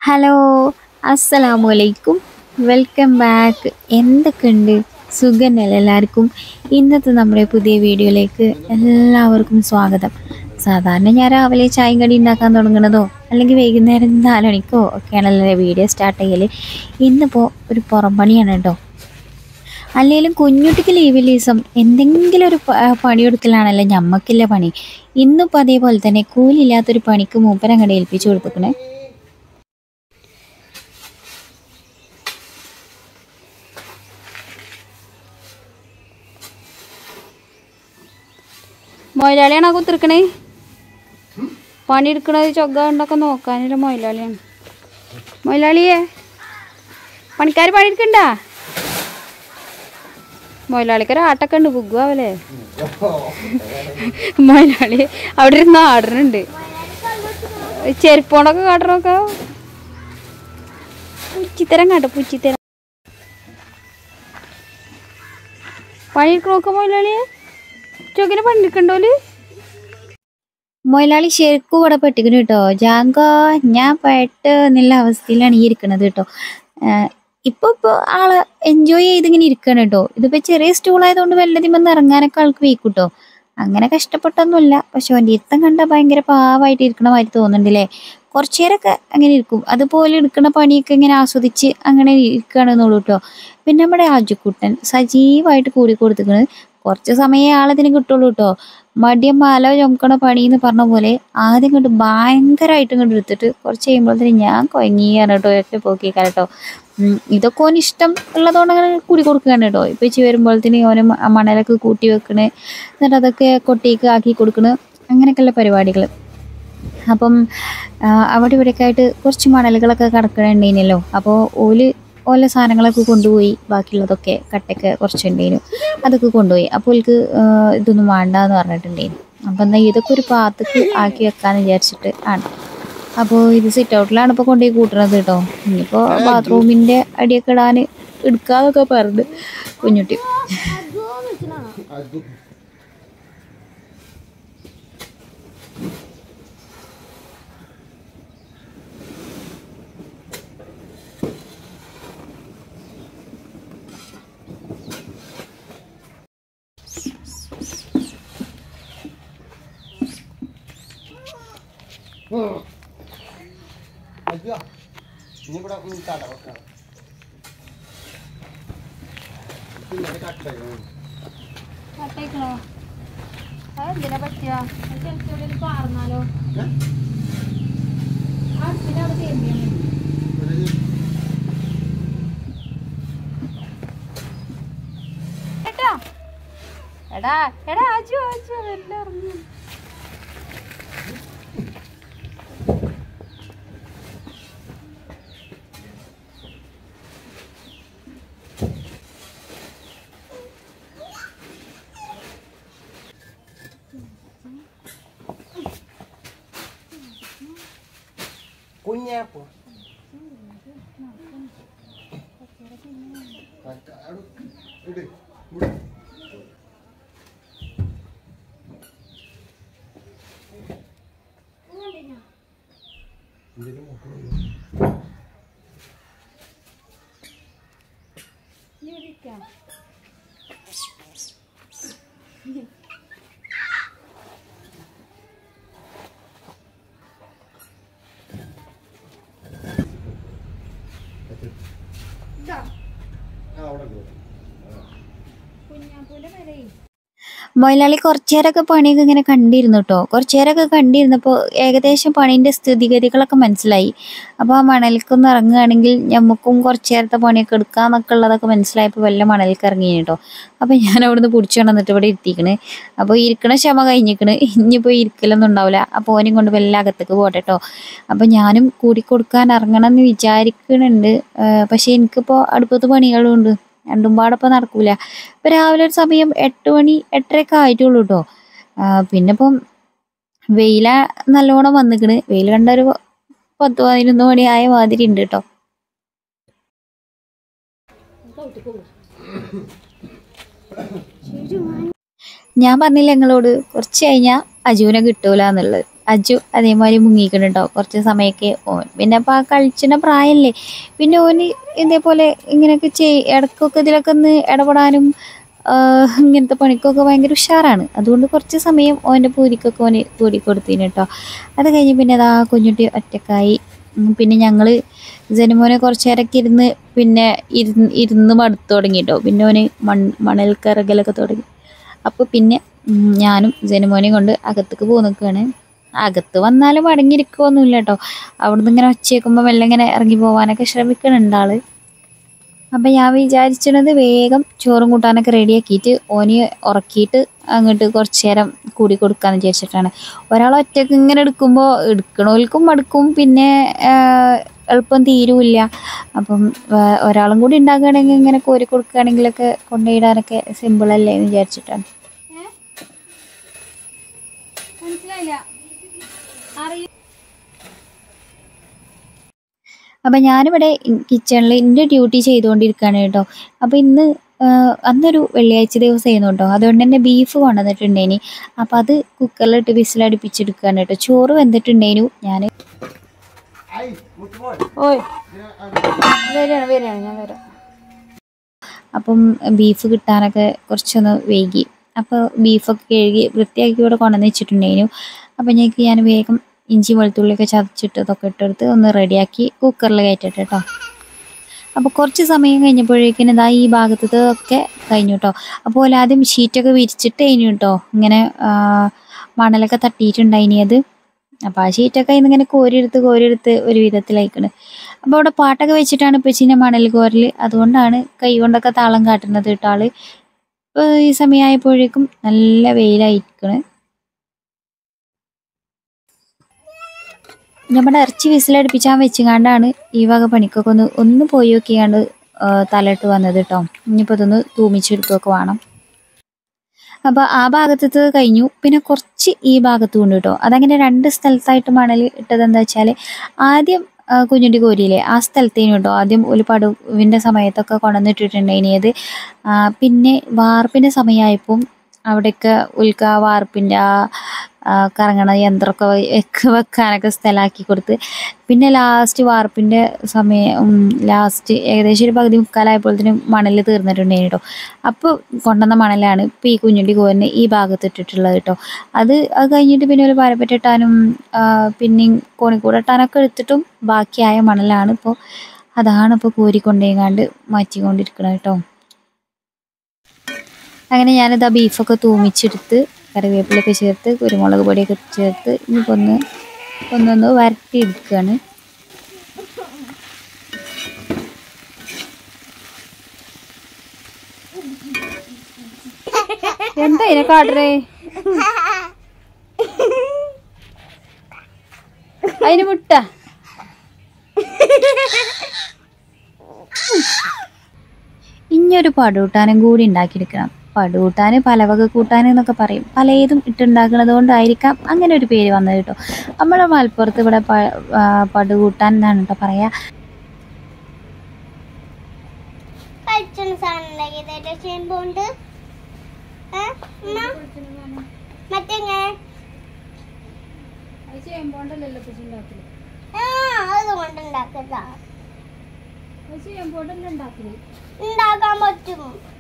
Hello അസ്സലാമു അലൈക്കും welcome back എന്തൊക്കെയുണ്ട് സുഖന്നല്ലേ എല്ലാവർക്കും ഇന്നത്തെ നമ്മുടെ പുതിയ വീഡിയോയിലേക്ക് എല്ലാവർക്കും സ്വാഗതം സാധാരണ ഞാൻ രാവിലെ ചായയും കടി ഉണ്ടാക്കാൻ തുടങ്ങണതോ അല്ലെങ്കിൽ വൈകുന്നേരം നാല് മണിക്കോ ഒക്കെയാണല്ലോ വീഡിയോ സ്റ്റാർട്ട് ചെയ്യൽ ഇന്നിപ്പോൾ ഒരു പുറം പണിയാണ് കേട്ടോ അല്ലെങ്കിലും കുഞ്ഞുട്ടിക്ക് ലീവില്ല ദിവസം എന്തെങ്കിലും ഒരു പ- പണിയെടുക്കലാണല്ലോ ഞമ്മക്കില്ല പണി ഇന്നിപ്പോൾ അതേപോലെ തന്നെ കൂലില്ലാത്തൊരു പണിക്ക് മൂപ്പരങ്ങടെ ഏൽപ്പിച്ചു കൊടുത്തിക്കണേ മൊയിലാളിയാണോ കുത്തിരിക്കണേ പണിയെടുക്കണത് ചൊഗ ഉണ്ടൊക്കെ നോക്കാനൊരു മൊയിലാളിയാണ് മൊയിലാളിയേ പണിക്കാർ പണിയെടുക്കണ്ട മൊയിലാളിക്ക് ഒരു ആട്ടൊക്കെ ഉണ്ട് ബുഗുവാവല്ലേ മൊയിലാളി അവിടെ ഇരുന്ന് ആടുന്നുണ്ട് ചെരുപ്പോണ്ടൊക്കെ കാട്ടണൊക്കെ പുച്ചിത്തരം കാട്ടും പുച്ചിത്തരം പണിയെടുക്കണോക്കെ മൊയിലാളിയെ ചൊക്കിനെ പണിയെടുക്കണ്ടോല് മൊയിലാളി ശരിക്കും ഇവിടെ പെട്ടിക്കണ് കേട്ടോ ജാങ്കോ ഞാൻ പെട്ട് എന്നുള്ള അവസ്ഥയിലാണ് ഈ ഇരിക്കണത് കേട്ടോ ആഹ് ഇപ്പൊ ഇപ്പൊ ആള് എൻജോയ് ചെയ്ത് ഇങ്ങനെ ഇരിക്കണം കേട്ടോ ഇതിപ്പോ ചെറിയ സ്റ്റൂൾ ആയതുകൊണ്ട് വല്ലതിമെന്ന് ഇറങ്ങാനൊക്കെ ആൾക്ക് വീക്കൂട്ടോ അങ്ങനെ കഷ്ടപ്പെട്ടൊന്നുമില്ല പക്ഷെ അവൻ്റെ ഇരുത്തം കണ്ട ഭയങ്കര പാവായിട്ട് ഇരിക്കണ മാതിരി തോന്നുന്നുണ്ടല്ലേ കുറച്ചു നേരമൊക്കെ അങ്ങനെ ഇരിക്കും അതുപോലെ എടുക്കുന്ന പണിയൊക്കെ ഇങ്ങനെ ആസ്വദിച്ച് അങ്ങനെ ഇരിക്കുകയാണെന്നുള്ളൂ കേട്ടോ പിന്നെ നമ്മുടെ ആജുക്കുട്ടൻ സജീവമായിട്ട് കൂടി കൊടുത്തിക്കണ് കുറച്ച് സമയമേ ആളതിന് കിട്ടുള്ളൂ കേട്ടോ മടിയം മാല ചുമക്കണ പണി എന്ന് പറഞ്ഞ പോലെ ആദ്യം കൊണ്ട് ഭയങ്കരമായിട്ട് ഇങ്ങോട്ട് എടുത്തിട്ട് കുറച്ച് കഴിയുമ്പോഴത്തേന് ഞാൻ കൊയങ്ങിയാണ് കേട്ടോ ഒറ്റ പോക്കിയേക്കാൻ കേട്ടോ ഉം, ഇതൊക്കെ ഓന് ഇഷ്ടം ഉള്ളതുകൊണ്ട് അങ്ങനെ കൂടി കൊടുക്കുകയാണ് കേട്ടോ ഇപ്പം ഇച്ചി വരുമ്പോഴത്തേന് ഓന് മ- മണലൊക്കെ കൂട്ടി വെക്കണ് എന്നിട്ട് അതൊക്കെ കൊട്ടിക്ക് ആക്കി കൊടുക്കണ് അങ്ങനെയൊക്കെയുള്ള പരിപാടികൾ അപ്പം ആ, അവിടെ ഇവിടെയൊക്കെ ആയിട്ട് കുറച്ച് മണലുകളൊക്കെ കിടക്കണുണ്ടേനല്ലോ അപ്പോൾ ഓല് ഓല സാധനങ്ങളൊക്കെ കൊണ്ടുപോയി ബാക്കിയുള്ളതൊക്കെ കട്ടയൊക്കെ കുറച്ചുണ്ടേനു അതൊക്കെ കൊണ്ടുപോയി അപ്പോൾ ഓൽക്ക് ആ, ഇതൊന്നും വേണ്ട എന്ന് പറഞ്ഞിട്ടുണ്ടേനു അപ്പം എന്നാൽ ഇതൊക്കെ ഒരു പാത്രത്തിൽ ആക്കി വെക്കാന്ന് വിചാരിച്ചിട്ട് ആണ് അപ്പോൾ ഇത് സിറ്റ് ഔട്ടിലാണ് ഇപ്പോൾ കൊണ്ടുപോയി കൂട്ടണത് കേട്ടോ ഇനിയിപ്പോൾ ബാത്റൂമിൻ്റെ അടിയൊക്കെ ഇടാൻ എടുക്കാന്നൊക്കെ പറഞ്ഞു കുഞ്ഞുട്ടി അയ്യോ ഇനി ഇവിടെ തട വെക്കാം പിന്നെ കട്ടായി എന്തിനാ പറ്റുക പാർന്നാലോ കേട്ടോ എടാ എടാ ആജു ആജു എല്ലാം ഇറങ്ങി കുഞ്ഞാപ്പോ ഇട് ഇവിടെ ആ അവിടെ കേറും. മൊയിലാളി കുറച്ചു നേരമൊക്കെ പണിയൊക്കെ ഇങ്ങനെ കണ്ടിരുന്നു കേട്ടോ കുറച്ചു നേരമൊക്കെ കണ്ടിരുന്നപ്പോൾ ഏകദേശം പണീൻ്റെ സ്ഥിതിഗതികളൊക്കെ മനസ്സിലായി അപ്പോൾ ആ മണലിക്കൊന്ന് ഇറങ്ങുകയാണെങ്കിൽ നമുക്കും കുറച്ചു നേരത്തെ പണിയൊക്കെ എടുക്കാന്നൊക്കെ ഉള്ളതൊക്കെ മനസ്സിലായപ്പോൾ വല്ല മണലിലേക്ക് ഇറങ്ങി കേട്ടോ അപ്പോൾ ഞാൻ അവിടുന്ന് പിടിച്ചു കൊണ്ടുവന്നിട്ട് ഇവിടെ ഇരുത്തിക്കണ് അപ്പോൾ ഇരിക്കണ ക്ഷമ കഴിഞ്ഞിക്കണ് ഇനിയിപ്പോൾ ഇരിക്കലൊന്നും ഉണ്ടാവില്ല അപ്പോൾ ഓനെയും കൊണ്ട് വല്ല അകത്തേക്ക് പോട്ടെ കേട്ടോ അപ്പോൾ ഞാനും കൂടി കൊടുക്കാൻ ഇറങ്ങണം എന്ന് വിചാരിക്കണുണ്ട് ആ, പക്ഷേ എനിക്കിപ്പോൾ അടുപ്പത്ത് പണികളും ഉണ്ട് രണ്ടും പാടപ്പം നടക്കൂല ഇപ്പം രാവിലെ ഒരു സമയം എട്ട് മണി എട്ടരയൊക്കെ ആയിട്ടുള്ളൂ കേട്ടോ പിന്നെ ഇപ്പം വെയില നല്ലോണം വന്നിക്കണ് വെയിൽ കണ്ട ഒരു പത്ത് പതിനൊന്ന് മണി ആയ മാതിരി ഉണ്ട് കേട്ടോ ഞാൻ പറഞ്ഞില്ല നിങ്ങളോട് കുറച്ച് കഴിഞ്ഞാൽ അജുവിനെ കിട്ടൂല എന്നുള്ളത് അജു അതേമാതിരി മുങ്ങിക്കണം കേട്ടോ കുറച്ച് സമയമൊക്കെ ഓൻ പിന്നെ അപ്പോൾ ആ കളിച്ചിന പ്രായമല്ലേ പിന്നെ ഓന് ഇതേപോലെ ഇങ്ങനെയൊക്കെ ചെയ് ഇടയ്ക്കൊക്കെ ഇതിലൊക്കെ ഒന്ന് ഇടപെടാനും ആഹ് ഇങ്ങനത്തെ പണിക്കൊക്കെ ഭയങ്കര ഉഷാറാണ് അതുകൊണ്ട് കുറച്ച് സമയം ഓൻ്റെ പൂരിക്കൊക്കെ ഓന് കൂടി കൊടുത്തിന് കേട്ടോ അത് കഴിഞ്ഞ് പിന്നെ അതാ കുഞ്ഞുട്ടി ഒറ്റക്കായി ഉം, പിന്നെ ഞങ്ങൾ ജനുമോനെ കുറച്ച് നേരമൊക്കെ ഇരുന്ന് പിന്നെ ഇരുന്ന് ഇരുന്ന് മടുത്തു തുടങ്ങി കേട്ടോ പിന്നെ ഓന് മൺ മണൽ കറകലൊക്കെ തുടങ്ങി അപ്പോൾ പിന്നെ ഉം, ഞാനും ജനുമോനെയും കൊണ്ട് അകത്തേക്ക് പോയി നിൽക്കുകയാണ് അകത്ത് വന്നാലും അടങ്ങിയിരിക്കുകയൊന്നുമില്ല കേട്ടോ അവിടുന്ന് ഇങ്ങനെ ഒച്ചയേക്കുമ്പോൾ മെല്ലെ ഇങ്ങനെ ഇറങ്ങി പോകാനൊക്കെ ശ്രമിക്കുന്നുണ്ട് ആള് അപ്പം ഞാൻ വിചാരിച്ചത് വേഗം ചോറും കൂട്ടാനൊക്കെ റെഡിയാക്കിയിട്ട് ഓന് ഉറക്കിയിട്ട് അങ്ങോട്ട് കുറച്ച് നേരം കൂടി കൊടുക്കാന്ന് വിചാരിച്ചിട്ടാണ് ഒരാൾ ഒറ്റയ്ക്ക് ഇങ്ങനെ എടുക്കുമ്പോൾ എടുക്കണോൽക്കും മടുക്കും പിന്നെ ആഹ്, എളുപ്പം തീരുമില്ല അപ്പം വേ- ഒരാളും കൂടി ഉണ്ടാക്കുകയാണെങ്കിൽ ഇങ്ങനെ കോരി കൊടുക്കുകയാണെങ്കിലൊക്കെ കൊണ്ടുപോയിടാനൊക്കെ സിമ്പിളല്ലേ എന്ന് വിചാരിച്ചിട്ടാണ് അപ്പം ഞാനിവിടെ കിച്ചണിൽ എൻ്റെ ഡ്യൂട്ടി ചെയ്തുകൊണ്ടിരിക്കുകയാണ് കേട്ടോ അപ്പോൾ ഇന്ന് ആ, അന്നൊരു വെള്ളിയാഴ്ച ദിവസമായിരുന്നു കേട്ടോ അതുകൊണ്ട് തന്നെ ബീഫ് കൊണ്ടുവന്നിട്ടുണ്ടേനി അപ്പോൾ അത് കുക്കറിലിട്ട് വിസിലടുപ്പിച്ചെടുക്കുകയാണ് കേട്ടോ ചോറ് വെന്തിട്ടുണ്ടേനു ഞാൻ ഐ മുത്തുമോൻ ഓയ് ഇതിനെ അത് വരികയാണ് വരികയാണ് ഞാൻ വരാം അപ്പം ബീഫ് കിട്ടാനൊക്കെ കുറച്ചൊന്ന് വൈകി അപ്പോൾ ബീഫൊക്കെ കഴുകി വൃത്തിയാക്കി ഇവിടെ കൊണ്ടുവന്ന് വെച്ചിട്ടുണ്ടായിരുന്നു അപ്പം ഞങ്ങൾക്ക് ഞാൻ വേഗം ഇഞ്ചി വെളുത്തുള്ളിയൊക്കെ ചതച്ചിട്ട് ഇതൊക്കെ ഇട്ടെടുത്ത് ഒന്ന് റെഡിയാക്കി കുക്കറിൽ കയറ്റിട്ട് കേട്ടോ അപ്പോൾ കുറച്ച് സമയം കഴിഞ്ഞപ്പോഴേക്കിനും ഇതാ ഈ ഭാഗത്തത് ഒക്കെ കഴിഞ്ഞു കേട്ടോ അപ്പോൾ ആദ്യം ഷീറ്റൊക്കെ വിരിച്ചിട്ട് കഴിഞ്ഞു കേട്ടോ ഇങ്ങനെ ആ, മണലൊക്കെ തട്ടിയിട്ടുണ്ടായിനി അത് അപ്പോൾ ആ ഷീറ്റൊക്കെ ഇന്നിങ്ങനെ കോരിയെടുത്ത് കോരിയെടുത്ത് ഒരു വിധത്തിലായിക്കണ് അപ്പോൾ അവിടെ പാട്ടൊക്കെ വെച്ചിട്ടാണ് ഇപ്പച്ചിൻ്റെ മണൽ കോരൽ അതുകൊണ്ടാണ് കൈ കൊണ്ടൊക്കെ താളം കാട്ടുന്നത് കേട്ടോ ആള് ഇപ്പോൾ ഈ സമയമായപ്പോഴേക്കും നല്ല വെയിലായിരിക്കണ് നമ്മുടെ ഇറച്ചി വിസിലടുപ്പിച്ചാൻ വെച്ചുകൊണ്ടാണ് ഈ വക പണിക്കൊക്കെ ഒന്ന് ഒന്ന് പോയി നോക്കിയാണ്ട് തലയിട്ട് വന്നത് കേട്ടോ ഇനിയിപ്പോൾ ഇതൊന്ന് തൂമിച്ചെടുക്കുകയൊക്കെ വേണം അപ്പോൾ ആ ഭാഗത്തത് കഴിഞ്ഞു പിന്നെ കുറച്ച് ഈ ഭാഗത്തും ഉണ്ട് കേട്ടോ അതങ്ങനെ രണ്ട് സ്ഥലത്തായിട്ട് മണൽ ഇട്ടത് എന്താ വെച്ചാൽ ആദ്യം ആ, കുഞ്ഞുണ്ടി കോരിയില്ലേ ആ സ്ഥലത്തേനു കേട്ടോ ആദ്യം ഒരു പടുവിൻ്റെ സമയത്തൊക്കെ കൊണ്ടുവന്നിട്ടിട്ടുണ്ടായിനിയത് പിന്നെ വാർപ്പിൻ്റെ സമയമായപ്പം അവിടെയൊക്കെ ഉൽക്ക വാർപ്പിൻ്റെ ആ ആ, കറങ്ങണ യന്ത്രമൊക്കെ വെക്ക് വെക്കാനൊക്കെ സ്ഥലമാക്കി കൊടുത്ത് പിന്നെ ലാസ്റ്റ് വാർപ്പിൻ്റെ സമയം ലാസ്റ്റ് ഏകദേശം ഒരു പകുതി മുക്കാലായപ്പോഴത്തേനും മണൽ തീർന്നിട്ടുണ്ടായിരുന്നു കേട്ടോ അപ്പോൾ കൊണ്ടുവന്ന മണലാണ് ഇപ്പോൾ ഈ കുഞ്ഞുണ്ടി കോരിന് ഈ ഭാഗത്ത് ഇട്ടിട്ടുള്ളത് കേട്ടോ അത് അത് കഴിഞ്ഞിട്ട് പിന്നെ ഒരു പാരപ്പറ്റിട്ടാനും പിന്നെയും കോണിക്കൂട് ഇട്ടാനൊക്കെ എടുത്തിട്ടും ബാക്കിയായ മണലാണ് ഇപ്പോൾ അതാണ് ഇപ്പോൾ കോരിക്കൊണ്ടേങ്ങാണ്ട് മാറ്റിക്കൊണ്ടിരിക്കുന്നത് കേട്ടോ അങ്ങനെ ഞാനിത് ആ ബീഫൊക്കെ തൂമിച്ചെടുത്ത് കറിവേപ്പിലൊക്കെ ചേർത്ത് കുരുമുളക് പൊടിയൊക്കെ ചേർത്ത് ഇനിയിപ്പോൾ ഒന്ന് ഒന്നൊന്ന് വരട്ടി എടുക്കുകയാണ് എന്താ ഇതിനെ കാട്ടറേ അതിന് മുട്ട ഇനിയൊരു പടുകൂട്ടാനും കൂടി ഉണ്ടാക്കിയെടുക്കണം പടുകൂട്ടാൻ പലവക കൂട്ടാൻ എന്നൊക്കെ പറയും പലതും ഇട്ടുണ്ടാക്കുന്നത് കൊണ്ടായിരിക്കാം അങ്ങനെ ഒരു പേര് വന്നത് കേട്ടോ നമ്മുടെ മലപ്പുറത്ത് ഇവിടെ പ- ആ, പടുകൂട്ടാൻ എന്നാണ് കേട്ടോ പറയാ കഴിച്ചണ സാധനം ഉണ്ടാക്കിയതായിട്ട് ചെയ്യുമ്പോണ്ട് മറ്റെങ്ങനെ ആ അത് കൊണ്ട് ഉണ്ടാക്കതാ ഉണ്ടാക്കാൻ പറ്റും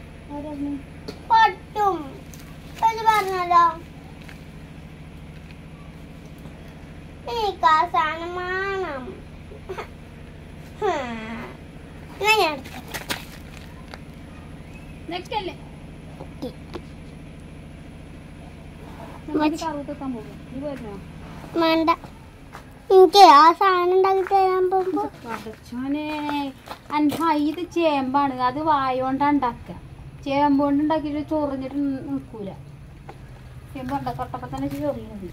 പറ്റും അത് പറഞ്ഞല്ലോ എനിക്ക് ആ സാധനം വേണം ഹും. എന്നാ ഞാൻ എടുക്കാം. വേണ്ട എനിക്ക് ആ സാധനം ഉണ്ടാക്കി തരാൻ പോകുമ്പോ പടച്ചോനെ അൻഹ ഇത് ചേമ്പാണ് അത് വായോണ്ടാ ഉണ്ടാക്കുക ചേമ്പ് കൊണ്ട് ഉണ്ടാക്കിയിട്ട് ചൊറിഞ്ഞിട്ട് നിൽക്കൂല ചേമ്പ് ഉണ്ടാക്കട്ടപ്പോ തന്നെ ചൊറിയുന്നത്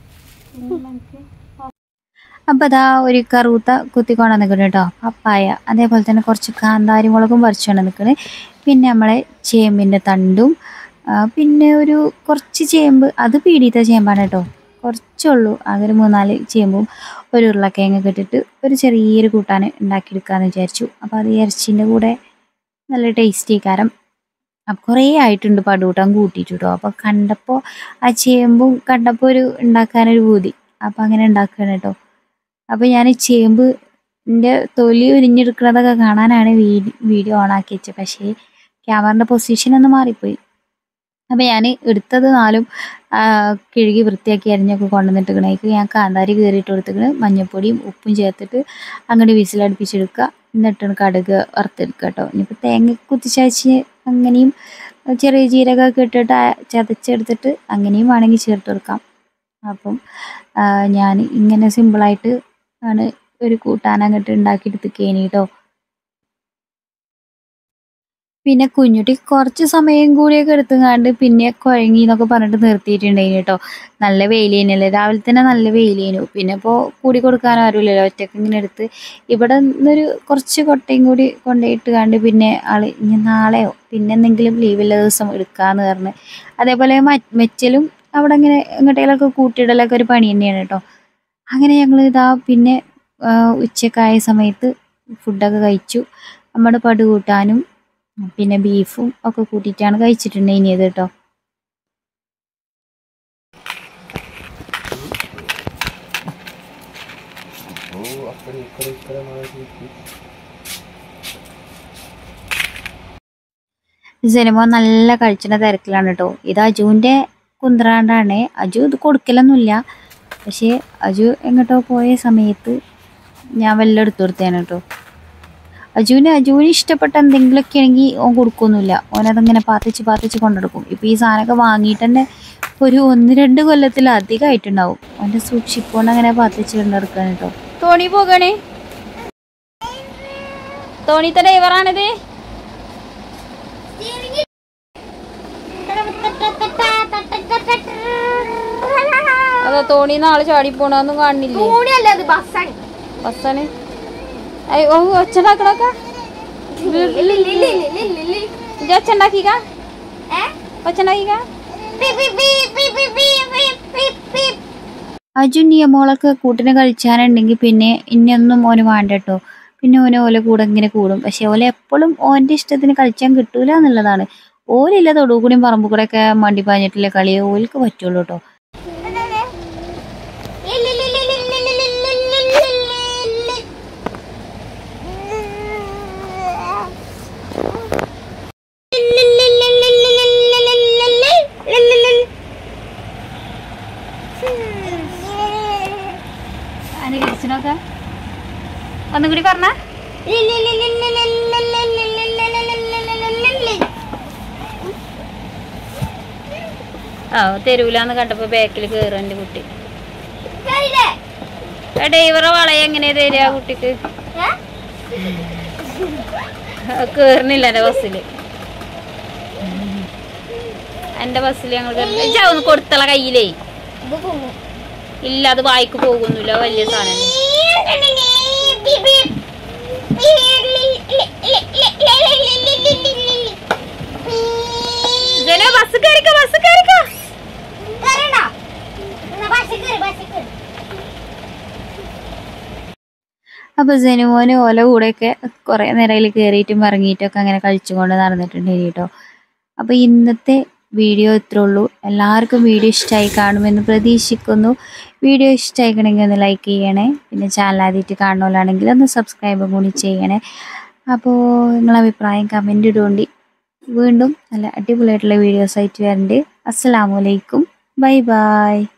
അപ്പൊ അതാ ഒരു കറുത്ത കുത്തിക്കൊണ്ട നിൽക്കണം കേട്ടോ പപ്പായ അതേപോലെ തന്നെ കുറച്ച് കാന്താരി മുളകും പറിച്ചുകൊണ്ട് നിൽക്കണ് പിന്നെ നമ്മളെ ചേമ്പിന്റെ തണ്ടും ആ, പിന്നെ ഒരു കുറച്ച് ചേമ്പ് അത് പീടിയത്തെ ചേമ്പാണ് കേട്ടോ കുറച്ചുള്ളൂ ആകെ ഒരു മൂന്നാല് ചേമ്പും ഒരു ഉരുളക്കിഴങ്ങൊക്കെ ഇട്ടിട്ട് ഒരു ചെറിയൊരു കൂട്ടാൻ ഉണ്ടാക്കിയെടുക്കാമെന്ന് വിചാരിച്ചു അപ്പോൾ അത് ഇറച്ചിൻ്റെ കൂടെ നല്ല ടേസ്റ്റി കാരം അപ്പം കുറേ ആയിട്ടുണ്ട് പടുകൂട്ടാൻ കൂട്ടിയിട്ട് കേട്ടോ അപ്പോൾ കണ്ടപ്പോൾ ആ ചേമ്പും കണ്ടപ്പോൾ ഒരു ഉണ്ടാക്കാനൊരു പൂതി അപ്പം അങ്ങനെ ഉണ്ടാക്കുകയാണ് കേട്ടോ അപ്പം ഞാൻ ചേമ്പിൻ്റെ തൊലി ഉരിഞ്ഞെടുക്കുന്നതൊക്കെ കാണാനാണ് വീഡിയോ ഓൺ ആക്കി വെച്ചത് പക്ഷേ ക്യാമറൻ്റെ പൊസിഷൻ ഒന്ന് മാറിപ്പോയി അപ്പം ഞാൻ എടുത്തത് നാലും ആ, കഴുകി വൃത്തിയാക്കി അരിഞ്ഞൊക്കെ കൊണ്ടുവന്നിട്ടിക്കണേക്ക് ഞാൻ കാന്താരി കയറിയിട്ട് കൊടുത്തിക്കണ് മഞ്ഞൾപ്പൊടിയും ഉപ്പും ചേർത്തിട്ട് അങ്ങോട്ട് വിസിലടുപ്പിച്ചെടുക്കുക എന്നിട്ടാണ് കടുക് വറുത്തെടുക്കുക കേട്ടോ ഇനിയിപ്പോൾ തേങ്ങ കുത്തിച്ചയച്ച് അങ്ങനെയും ചെറിയ ജീരകമൊക്കെ ഇട്ടിട്ട് ആ ചതച്ചെടുത്തിട്ട് അങ്ങനെയും വേണമെങ്കിൽ ചേർത്ത് കൊടുക്കാം അപ്പം ഞാൻ ഇങ്ങനെ സിമ്പിളായിട്ട് ആണ് ഒരു കൂട്ടാൻ അങ്ങോട്ട് ഉണ്ടാക്കിയെടുത്തിക്കേനി കേട്ടോ പിന്നെ കുഞ്ഞുട്ടി കുറച്ച് സമയം കൂടിയൊക്കെ എടുത്തുങ്ങാണ്ട് പിന്നെ കുഴങ്ങി എന്നൊക്കെ പറഞ്ഞിട്ട് നിർത്തിയിട്ടുണ്ടായിന് കേട്ടോ നല്ല വെയിലേനല്ലേ രാവിലെ തന്നെ നല്ല വെയിലേനു പിന്നെ ഇപ്പോൾ കൂടി കൊടുക്കാൻ ആരുമില്ലല്ലോ ഒറ്റക്ക് ഇങ്ങനെ എടുത്ത് ഇവിടെ നിന്നൊരു കുറച്ച് കൊട്ടയും കൂടി കൊണ്ടുപോയിട്ട് കണ്ട് പിന്നെ ആള് ഇനി നാളെയോ പിന്നെ എന്തെങ്കിലും ലീവുള്ള ദിവസം എടുക്കാന്ന് പറഞ്ഞ് അതേപോലെ മ- മെച്ചലും അവിടെ ഇങ്ങനെ എങ്ങോട്ടേലൊക്കെ കൂട്ടിയിടലൊക്കെ ഒരു പണി തന്നെയാണ് കേട്ടോ അങ്ങനെ ഞങ്ങൾ ഇതാ പിന്നെ ആ, ഉച്ചക്കായ സമയത്ത് ഫുഡൊക്കെ കഴിച്ചു നമ്മുടെ പടു കൂട്ടാനും പിന്നെ ബീഫും ഒക്കെ കൂട്ടിയിട്ടാണ് കഴിച്ചിട്ടുണ്ടായിനിയത് കേട്ടോ ഓ അക്കടെ ഇക്കടെ ഇക്കടെ മാറി സിനിമ നല്ല കഴിച്ചിട്ട് തിരക്കിലാണ് കേട്ടോ ഇത് അജുവിൻ്റെ കുന്ത്രാണ്ടാണ് അജു ഇത് കൊടുക്കലൊന്നുമില്ല പക്ഷേ അജു എങ്ങോട്ടോ പോയ സമയത്ത് ഞാൻ വല്ല എടുത്തു കൊടുത്തേനെ കേട്ടോ അജുവിന് അജുവിന് ഇഷ്ടപ്പെട്ട എന്തെങ്കിലുമൊക്കെ ആണെങ്കിൽ ഓൻ കൊടുക്കൊന്നുമില്ല ഓനതങ്ങനെ പാത്തിച്ച് പാത്തിച്ച് കൊണ്ടെടുക്കും ഇപ്പോൾ ഈ സാധനമൊക്കെ വാങ്ങിയിട്ട് തന്നെ ഒരു ഒന്ന് രണ്ട് കൊല്ലത്തിലധികമായിട്ടുണ്ടാവും ഓൻ്റെ സൂക്ഷിക്കൊണ്ട് അങ്ങനെ പാത്തിച്ച് കൊണ്ടെടുക്കാൻ കേട്ടോ തോണി പോകണേ തോണിത്തെ ഡ്രൈവറാണിത് അതോ തോണി നാളെ ചാടി പോണൊന്നും കാണില്ലേ ൂണിയല്ല അത് ബസ്സാണ് ബസ്സാണ് അയ്യോ ഓ ഒച്ചണ്ടാക്കണൊക്കെ ഇജ്ജ് ഒച്ചണ്ടാക്കിക്ക ഒച്ചണ്ടാക്കിക്ക അജു നിയമങ്ങളൊക്കെ കൂട്ടിന് കളിച്ചാനുണ്ടെങ്കിൽ പിന്നെ ഇനിയൊന്നും ഓന് വേണ്ട കേട്ടോ പിന്നെ ഓന് ഓലെ കൂടെ ഇങ്ങനെ കൂടും പക്ഷെ ഓല എപ്പോഴും ഓൻ്റെ ഇഷ്ടത്തിന് കളിച്ചാൻ കിട്ടൂല എന്നുള്ളതാണ് ഓലില്ല തൊടു കൂടിയും പറമ്പ് കൂടെ ഒക്കെ മണ്ടി പാഞ്ഞിട്ടില്ല കളി ഓൽക്ക് പറ്റുള്ളൂ കേട്ടോ അനുകരിച്ചിനൊക്കെ ഒന്നും കൂടി പറഞ്ഞ ആ തരൂലെന്ന് കണ്ടപ്പോ ബാക്കിൽ കയറും എൻ്റെ കുട്ടി ഡ്രൈവറെ വളയ എങ്ങനെയാ തരിക ആ കുട്ടിക്ക് കേറണില്ല എൻ്റെ ബസ്സിൽ എൻ്റെ ബസ്സിൽ ഞങ്ങൾ കേറില്ല ഒന്ന് കൊടുത്തള കയ്യിലേ ഇല്ല അത് വായിക്ക് പോകുന്നില്ല വലിയ സാധനം ജനോ ബസ് കയറിക്കോ ബസ് കയറിക്കോ അപ്പൊ ജനുമോന് ഓല കൂടെയൊക്കെ കുറെ നേരം കയറിയിട്ടും ഇറങ്ങിയിട്ടൊക്കെ അങ്ങനെ കളിച്ചുകൊണ്ട് നടന്നിട്ടുണ്ട് കേട്ടോ അപ്പൊ ഇന്നത്തെ വീഡിയോ ഇത്രേ ഉള്ളൂ എല്ലാവർക്കും വീഡിയോ ഇഷ്ടമായി കാണുമെന്ന് പ്രതീക്ഷിക്കുന്നു വീഡിയോ ഇഷ്ടമായിക്കണമെങ്കിൽ ഒന്ന് ലൈക്ക് ചെയ്യണേ പിന്നെ ചാനൽ ആദ്യമായിട്ട് കാണുന്നവരാണെങ്കിൽ ഒന്ന് സബ്സ്ക്രൈബ് കൂടി ചെയ്യണേ അപ്പോൾ നിങ്ങളെ അഭിപ്രായം കമൻ്റ് ഇടുകൊണ്ട് വീണ്ടും നല്ല അടിപൊളിയായിട്ടുള്ള വീഡിയോസ് ആയിട്ട് വരണ്ട് അസ്സലാമലൈക്കും ബൈ ബൈ